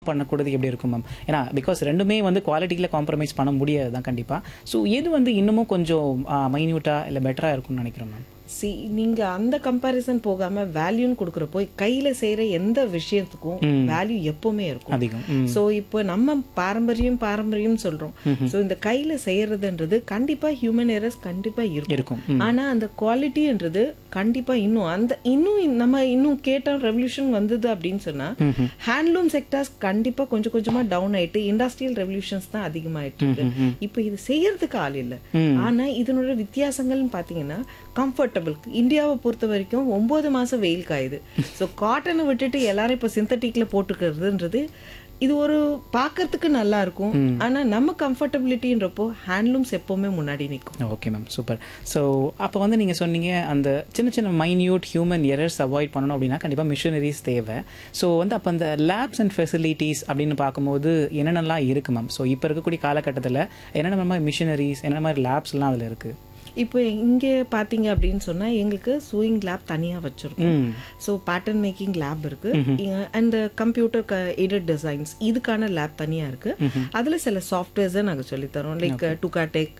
பண்ணக்கூடாது எப்படி இருக்கும் மேம் ஏன்னா பிகாஸ் ரெண்டுமே வந்து குவாலிட்டியில் காம்ப்ரமைஸ் பண்ண முடியாது தான் கண்டிப்பாக ஸோ எது வந்து இன்னமும் கொஞ்சம் மைன்யூட்டாக இல்லை பெட்டராக இருக்கும்னு நினைக்கிறேன் மேம் சி நீங்க அந்த கம்பாரிசன் போகாம வேல்யூன்னு கொடுக்குறப்போ கையில செய்யற எந்த விஷயத்துக்கும் வேல்யூ எப்பவுமே இருக்கும் அதிகம் ம் சோ இப்போ நம்ம பாரம்பரியம் பாரம்பரியம் சொல்றோம் சோ இந்த கையில செய்யறதுன்றது கண்டிப்பா ஹியூமன் எரர்ஸ் கண்டிப்பா இருக்கும் இருக்கும் ஆனா அந்த குவாலிட்டின்றது கண்டிப்பா இன்னும் அந்த இன்னும் நம்ம இன்னும் கேட்ட ரெவல்யூஷன் வந்தது அப்படின்னு சொன்னா ஹேண்ட்லூம் செக்டார்ஸ் கண்டிப்பா கொஞ்சம் கொஞ்சமா டவுன் ஆயிட்டு இண்டஸ்ட்ரியல் ரெவல்யூஷன்ஸ் தான் அதிகமாயிட்டு இருக்கு இப்போ இது செய்யறதுக்கு ஆள் இல்ல ஆனா இதனோட வித்தியாசங்கள்னு பாத்தீங்கன்னா கம்ஃபர்டபுள் இந்தியாவை பொறுத்த வரைக்கும் ஒன்பது மாசம் வெயில் காயுது ஸோ காட்டனை விட்டுட்டு எல்லாரும் இப்போ சிந்தட்டிக்ல போட்டுக்கிறதுன்றது இது ஒரு பார்க்கறதுக்கு நல்லா இருக்கும் ஆனா நம்ம கம்ஃபர்டபிலிட்டின்றப்போ ஹேண்ட்லூம்ஸ் எப்பவுமே முன்னாடி நிற்கும் ஓகே மேம் சூப்பர் ஸோ அப்போ வந்து நீங்கள் சொன்னீங்க அந்த சின்ன சின்ன மைன்யூட் ஹியூமன் எரர்ஸ் அவாய்ட் பண்ணணும் அப்படின்னா கண்டிப்பாக மிஷினரிஸ் தேவை ஸோ வந்து அப்போ அந்த லேப்ஸ் அண்ட் ஃபெசிலிட்டிஸ் அப்படின்னு பார்க்கும்போது என்னென்னலாம் இருக்குது மேம் ஸோ இப்போ இருக்கக்கூடிய காலகட்டத்தில் என்னென்ன மாதிரி மிஷினரிஸ் என்னென்ன மாதிரி லேப்ஸ்லாம் அதில் இருக்குது இப்போ இங்கே பார்த்தீங்க அப்படின்னு சொன்னா எங்களுக்கு சூயிங் லேப் தனியா வச்சிருக்கோம் ம் ஸோ பேட்டர்ன் மேக்கிங் லேப் இருக்கு அண்ட் கம்ப்யூட்டர் எடிட் டிசைன்ஸ் இதுக்கான லேப் தனியா இருக்கு அதுல சில சாஃப்ட்வேர்ஸை நாங்க சொல்லித் தரோம் like Tukatech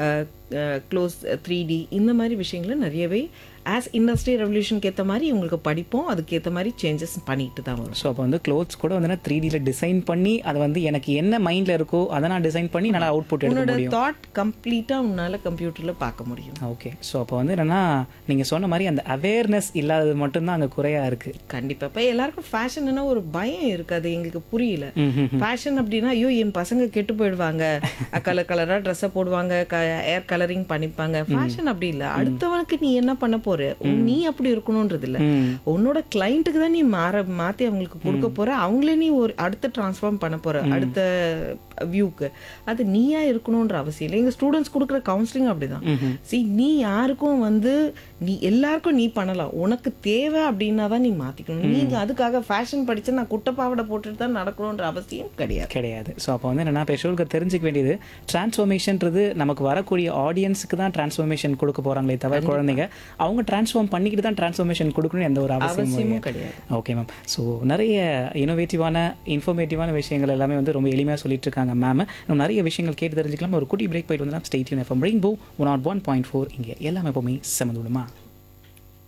close three D இந்த மாதிரி விஷயங்களை நிறையவே ஆஸ் இண்டஸ்ட்ரி ரெவல்யூஷனுக்கு ஏற்ற மாதிரி இவங்களுக்கு படிப்போம் அதுக்கேற்ற மாதிரி சேஞ்சஸ் பண்ணிட்டு தான் வரும் ஸோ அப்போ வந்து க்ளோத்ஸ் கூட வந்து த்ரீ டியில் டிசைன் பண்ணி அதை வந்து எனக்கு என்ன மைண்டில் இருக்கோ அதை நான் டிசைன் பண்ணி நல்லா அவுட்புட் எடுக்க உன்னோட முடியும் தாட் கம்ப்ளீட்டா உன்னால கம்ப்யூட்டர்ல பார்க்க முடியும் ஓகே ஸோ அப்போ வந்து என்னன்னா நீங்கள் சொன்ன மாதிரி அந்த அவேர்னஸ் இல்லாதது மட்டும்தான் அங்கே குறையாக இருக்குது கண்டிப்பா இப்போ எல்லாருக்கும் ஃபேஷன்னா ஒரு பயம் இருக்கு அது எங்களுக்கு புரியல ஃபேஷன் அப்படின்னா ஐயோ என் பசங்க கெட்டு போயிடுவாங்க கலர் கலரா ட்ரெஸ்ஸை போடுவாங்க ஏர் கலரிங் பண்ணிப்பாங்க ஃபேஷன் அப்படி இல்ல அடுத்தவனுக்கு நீ என்ன பண்ண போற உன் நீ அப்படி இருக்கணும்ன்றது இல்ல உன்னோட கிளைண்ட்டுக்கு தான் நீ மாற மாத்தி அவங்களுக்கு கொடுக்க போற அவங்களே நீ ஒரு அடுத்த டிரான்ஸ்ஃபார்ம் பண்ண போற அடுத்த வியூக்கு அது நீயா இருக்கணும்ன்ற அவசியம் இல்லை எங்க ஸ்டூடெண்ட்ஸ் கொடுக்குற கவுன்சிலிங் அப்படிதான் சி நீ யாருக்கும் வந்து நீ எல்லாருக்கும் நீ பண்ணலாம் உனக்கு தேவை அப்படின்னா தான் நீ மாத்திக்கணும் நீங்க அதுக்காக ஃபேஷன் படிச்சு நான் குட்டப்பாவடை போட்டுட்டு தான் நடக்கணும்ன்ற அவசியம் கிடையாது கிடையாது ஸோ அப்போ வந்து என்னன்னா பெஷோருக்கு தெரிஞ்சுக்க வேண்டியது டிரான்ஸ்ஃபர்மேஷன்றது நமக்கு வரக்கூடிய ஆடியன்ஸுக்கு தான் டிரான்ஸ்ஃபர்மேஷன் கொடுக்க போகிறாங்களே தவிர குழந்தைங்க அவங்க டிரான்ஸ்ஃபார்ம் பண்ணிக்கிட்டு தான் டிரான்ஸ்ஃபர்மேஷன் கொடுக்கணும் எந்த ஒரு அவசியமும் அவசியமும் கிடையாது ஓகே மேம் ஸோ நிறைய இனோவேட்டிவான இன்ஃபர்மேட்டிவான விஷயங்கள் எல்லாமே வந்து ரொம்ப எளிமையாக சொல்லிட்டு இருக்காங்க மேம் இன்னும் நிறைய விஷயங்கள் கேட்டு தெரிஞ்சுக்கலாம் ஒரு குட்டி பிரேக் போயிட்டு வந்தா state uniform rainbow one naught one point four இங்கே எல்லாமே எப்போவுமே செமந்துடுமா